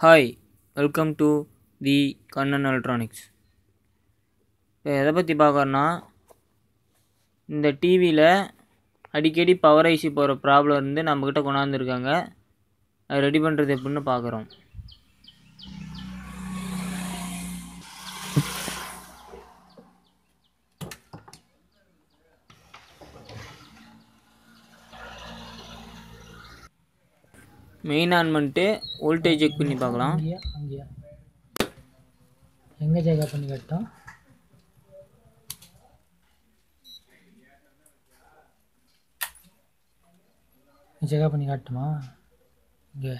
hi welcome to the Kannan electronics இப்போ எதை பற்றி பார்க்கறோன்னா இந்த டிவியில் அடிக்கடி பவர் ஐசி போகிற ப்ராப்ளம் இருந்து நம்மக்கிட்ட கொண்டாந்துருக்காங்க அது ரெடி பண்ணுறது எப்படின்னு பார்க்குறோம் மெயின் ஆன் பண்ணிட்டு வோல்டேஜ் செக் பண்ணி பார்க்கலாம் அங்கேயா அங்கேயா எங்கே ஜெகா பண்ணி கட்டோம் ஜெகா பண்ணி காட்டுமா இங்கே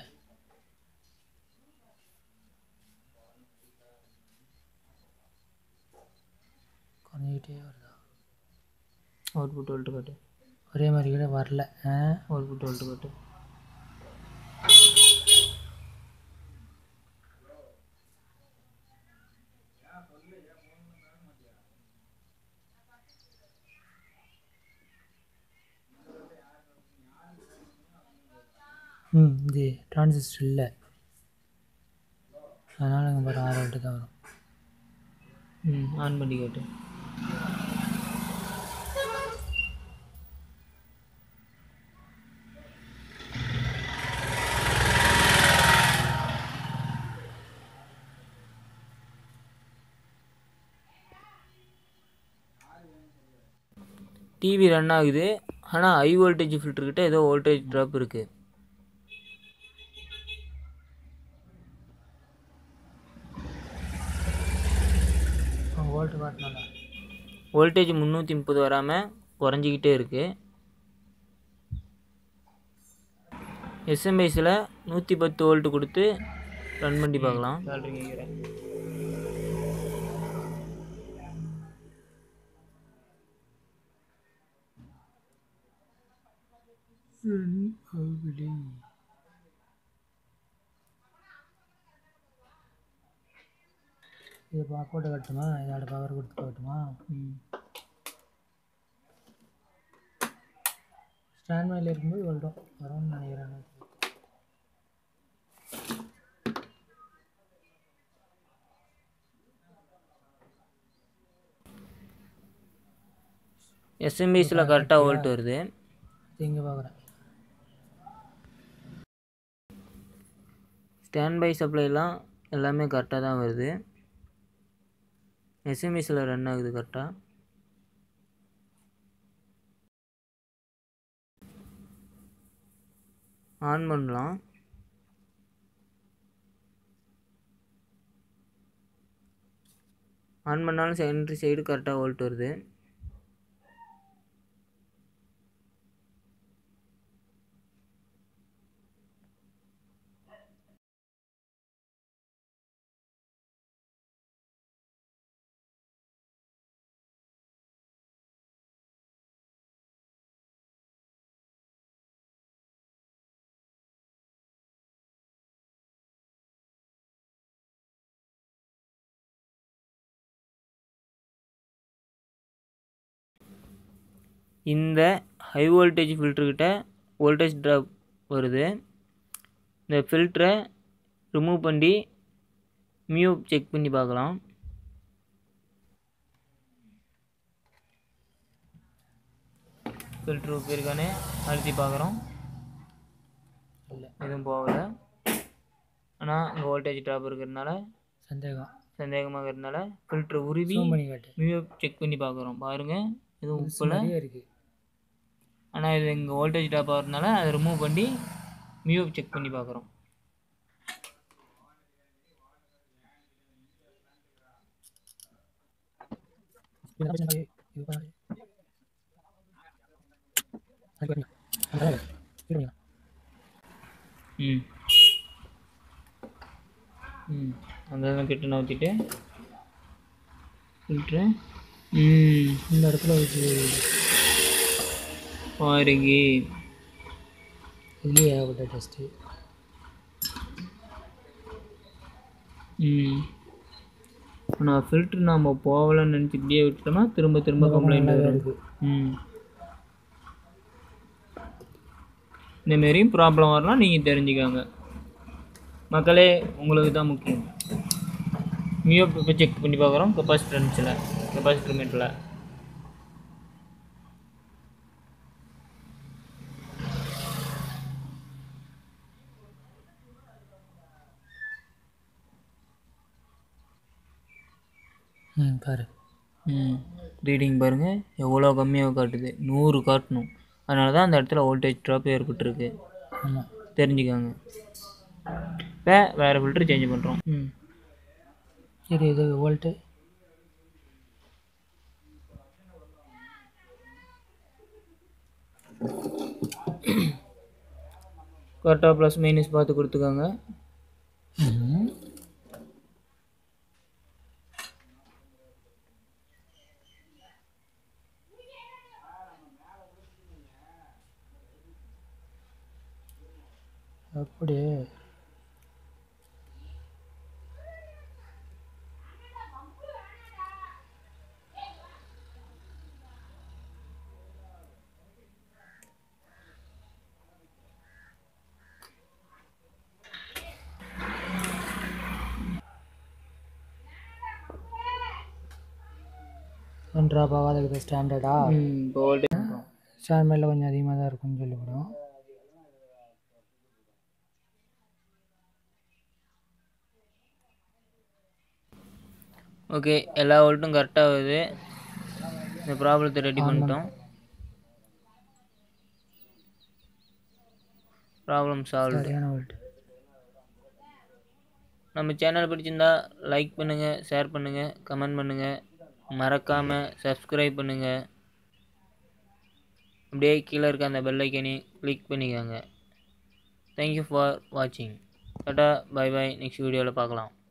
குறைஞ்சிக்கிட்டே வருதா அவுட்புட் வோல்ட்டு காட்டு ஒரே மாதிரி கூட வரல ஆ அவுட்புட் வோல்ட்டு காட்டு ம் இது டிரான்சிஸ்டர் இல்லை அதனால் இங்கே பாரு ஆறு வோல்ட்டு தான் வரும் ம் ஆன் பண்ணி காட்டு டிவி ரன் ஆகுது ஆனால் ஹை வோல்டேஜ் ஃபில்டர்கிட்ட ஏதோ வோல்டேஜ் ட்ராப் இருக்குது வோல்ட்டு காட்டினால வோல்டேஜ் முந்நூற்றி முப்பது வராமல் குறைஞ்சிக்கிட்டே இருக்குது எஸ்எம்ஐஸில் நூற்றி பத்து வோல்ட் கொடுத்து ரன் பண்ணி பார்க்கலாம் இது பாக்கோட்டை கட்டுமா இதோட பவர் கொடுத்து காட்டுமா ஸ்டாண்ட் மேலே இருக்கும்போது வரும் வரும்னு நினைக்கிறேன் எஸ்எம்ஐஸில் கரெக்டாக வோல்ட் வருது இது இங்கே பார்க்குறேன் ஸ்டாண்ட் பை சப்ளைலாம் எல்லாமே கரெக்டாக தான் வருது எஸ்எம்எஸில் ரன் ஆகுது கரெக்டாக ஆன் பண்ணலாம் ஆன் பண்ணாலும் செகண்டரி சைடு கரெக்டாக வோல்ட் வருது இந்த ஹை வோல்டேஜ் ஃபில்டர்கிட்ட வோல்டேஜ் ட்ராப் வருது இந்த ஃபில்டரை ரிமூவ் பண்ணி மியூ செக் பண்ணி பார்க்கலாம் ஃபில்ட்ரு போயிருக்கானே அழுத்தி பார்க்குறோம் இல்லை எதுவும் போகலை ஆனால் இங்கே வோல்டேஜ் ட்ராப் இருக்கிறதுனால சந்தேகம் சந்தேகமாக இருக்கிறதுனால ஃபில்ட்ரு உருவி ஜூம் பண்ணி காட்டு மியூ செக் பண்ணி பார்க்குறோம் பாருங்கள் எதுவும் உப்பில் நிறைய இருக்குது ஆனால் இது இங்கே வோல்டேஜ் ட்ராப் ஆகிறதுனால அதை ரிமூவ் பண்ணி மியூ செக் பண்ணி பார்க்குறோம் ம் ம் அந்த கிட்ட நவுத்திட்டு ஃபில்ட்ரு ம் இந்த இடத்துல வச்சு பாருங்க இதுலேயே ஏகப்பட்ட டெஸ்ட்டு ம் ஆனால் ஃபில்ட்ரு நாம் போகலன்னு நினச்சி இப்படியே விட்டுட்டோம்னா திரும்ப திரும்ப கம்ப்ளைண்ட் நல்லாவே வரும் இருக்கு ம் இந்தமாரியும் ப்ராப்ளம் வரலாம் நீங்கள் தெரிஞ்சுக்கோங்க மக்களே உங்களுக்கு தான் முக்கியம் மியோ இப்போ செக் பண்ணி பார்க்குறோம் கெப்பாசிட்டன்ஸில் கெப்பாசிட்டர் மீட்டரில் ம் பாரு ம் ரீடிங் பாருங்கள் எவ்வளோ கம்மியாக காட்டுது நூறு காட்டணும் அதனால தான் அந்த இடத்துல வோல்டேஜ் ட்ராப் ஏற்பட்டிருக்கு ஆமாம் தெரிஞ்சுக்கோங்க இப்போ வேறு ஃபில்ட்ரு சேஞ்ச் பண்ணுறோம் ம் சரி இது வோல்ட்டு கரெக்டாக ப்ளஸ் மைனஸ் பார்த்து கொடுத்துக்கோங்க ம் அப்படியே ட்ராப் ஆகாத ஸ்டாண்டர்டா ம் இப்போ வோல்டேஜ் ஸ்டாண்டர்டில் கொஞ்சம் அதிகமாக தான் இருக்கும்னு சொல்லிவிடும் ஓகே எல்லா வோல்ட்டும் கரெக்டாக வருது இந்த ப்ராப்ளத்தை ரெடி பண்ணிட்டோம் ப்ராப்ளம் சால்வ் சரியான வோல்ட் நம்ம சேனல் பிடிச்சிருந்தா லைக் பண்ணுங்கள் ஷேர் பண்ணுங்கள் கமெண்ட் பண்ணுங்கள் மறக்காமல் சப்ஸ்கிரைப் பண்ணுங்கள் அப்படியே கீழே இருக்க அந்த பெல் ஐக்கனை கிளிக் பண்ணிக்கோங்க தேங்க்யூ ஃபார் வாட்சிங் டாட்டா பை பை நெக்ஸ்ட் வீடியோவில் பார்க்கலாம்